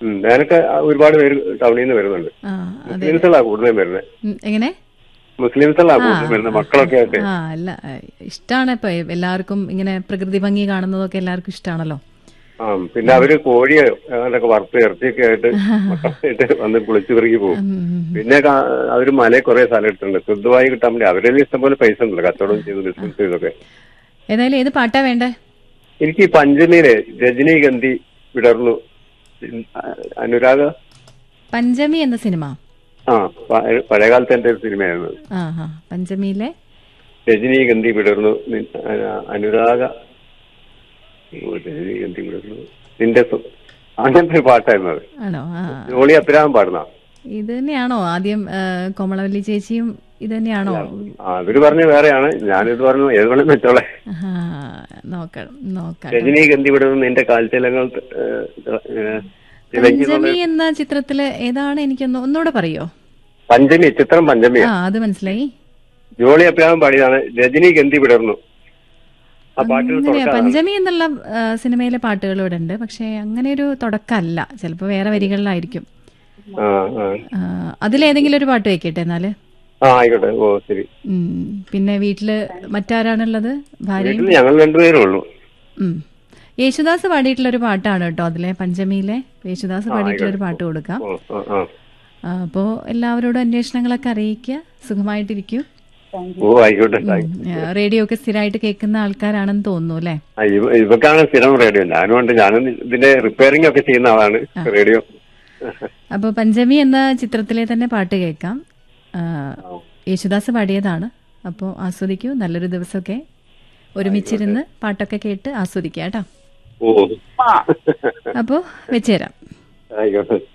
ഉം, ഞാനൊക്കെ ഒരുപാട് പേര് ടൗണിൽ നിന്ന് വരുന്നുണ്ട് ആ അതെ മുസ്ലിംസുകളാ കൂടുതലും വരുന്നത് ഉം, എങ്ങനെ മുസ്ലിംസുകളാ കൂടുതലും വരുന്നത് മക്കളൊക്കെ ആയിട്ട് ആ അല്ല ഇഷ്ടമാണ് ഇപ്പൊ എല്ലാവർക്കും ഇങ്ങനെ പ്രകൃതി ഭംഗി കാണുന്നതൊക്കെ എല്ലാവർക്കും ഇഷ്ടമാണല്ലോ ആ പിന്നെ അവര് കോഴിയോ അങ്ങനെയൊക്കെ വറുത്ത് ഇറച്ചിയൊക്കെ ആയിട്ട് മക്കളായിട്ട് വന്ന് കുളിച്ചു പെറുക്കി പോകും പിന്നെ കാ- അവര് മലയിൽ കുറെ സ്ഥലം എടുത്തിട്ടുണ്ട് ശുദ്ധമായി കിട്ടാൻ വേണ്ടി അവരുടെ ഇഷ്ടംപോലെ പൈസ ഉണ്ടല്ലോ കച്ചവടം ചെയ്ത് ബിസിനസ് ചെയ്തൊക്കെ ഏതായാലും ഏത് പാട്ടാ വേണ്ടേ എനിക്ക് ഈ പഞ്ചമിയിലെ രജനീഗന്ധി വിടർന്നു അനുരാഗ പഞ്ചമി എന്ന സിനിമ ആ പ- പഴയകാലത്തെ എന്റെ ഒരു സിനിമയായിരുന്നു ആ ആ പഞ്ചമിയിലെ രജനീഗന്ധി വിടർന്നു നി- അ- അനുരാഗ ഓ, രജനീഗന്ധി വിടർന്നു നിന്റെ സ്വ- അങ്ങനത്തെ ഒരു പാട്ടായിരുന്നു അത് ആണോ ആ ജോളി അപ്പിരാമൻ പാടുന്ന ഇത് തന്നെയാണോ ആദ്യം ആ, കോമളവല്ലി ചേച്ചിയും ഇത് തന്നെയാണോ അവര് പറഞ്ഞ വേറെയാണ് ഞാനിത് പറഞ്ഞു ഏത് വേണം വെച്ചോളെ ആ, നോക്കണം നോക്കാം രജനീഗന്ധി വിടർന്നു നിന്റെ കാൽച്ചലങ്ങൾ ഏഹ്, ഏഹ്, തിളങ്ങി പഞ്ചമി എന്ന ചിത്രത്തില് ഏതാണ് എനിക്കൊന്ന് ഒന്നുകൂടെ പറയോ പഞ്ചമി ചിത്രം പഞ്ചമിയാ ആ അത് മനസ്സിലായി ജോളി അപ്പിരാമൻ പാടിയതാണ് രജനീഗന്ധി വിടർന്നു ആ പാട്ടിൽ അങ്ങനെയാ തുടക്കം പഞ്ചമി എന്നുള്ള ആ, സിനിമയിലെ പാട്ടുകൾ ഇവിടെ ഉണ്ട് പക്ഷെ അങ്ങനെ ഒരു തുടക്കമല്ല ചിലപ്പോ വേറെ വരികളിലായിരിക്കും ആ ആ ആ, അതിലേതെങ്കിലും ഒരു പാട്ട് വെക്കട്ടെ എന്നാല് ആ ആയിക്കോട്ടെ ഓ ശരി ഉം. പിന്നെ വീട്ടില് മറ്റാരാണുള്ളത് ഭാര്യയും വീട്ടിൽ ഞങ്ങൾ രണ്ടുപേരേ ഉള്ളൂ ഉം. യേശുദാസ് പാടിയിട്ടുള്ള ഒരു പാട്ടാണ് കേട്ടോ അതിലെ പഞ്ചമിയിലെ യേശുദാസ് പാടിയിട്ടുള്ള ഒരു പാട്ട് കൊടുക്കാം ഓ, ആ, ആ. ആ, അപ്പോ എല്ലാവരോടും അന്വേഷണങ്ങളൊക്കെ അറിയിക്കുക സുഖമായിട്ടിരിക്കൂ ഓ ആയിക്കോട്ടെ താങ്ക് യു. ഉം. റേഡിയോ ഒക്കെ സ്ഥിരമായിട്ട് കേൾക്കുന്ന ആൾക്കാരാണെന്ന് തോന്നുന്നു അല്ലേ ആ, ഇവ- ഇവക്കാണ് സ്ഥിരം റേഡിയോ ഞാനും ഉണ്ട് ഞാനും ഇതിന്റെ റിപ്പയറിംഗ് ഒക്കെ ചെയ്യുന്ന ആളാണ് റേഡിയോ അപ്പൊ പഞ്ചമി എന്ന ചിത്രത്തിലെ തന്നെ പാട്ട് കേൾക്കാം ആ, യേശുദാസ് പാടിയതാണ് അപ്പോൾ ആസ്വദിക്കൂ നല്ലൊരു ദിവസമൊക്കെ ഒരുമിച്ചിരുന്ന് പാട്ടൊക്കെ കേട്ട് ആസ്വദിക്കാം കേട്ടോ ഓ അപ്പോൾ വെച്ചുതരാം ആയിക്കോട്ടെ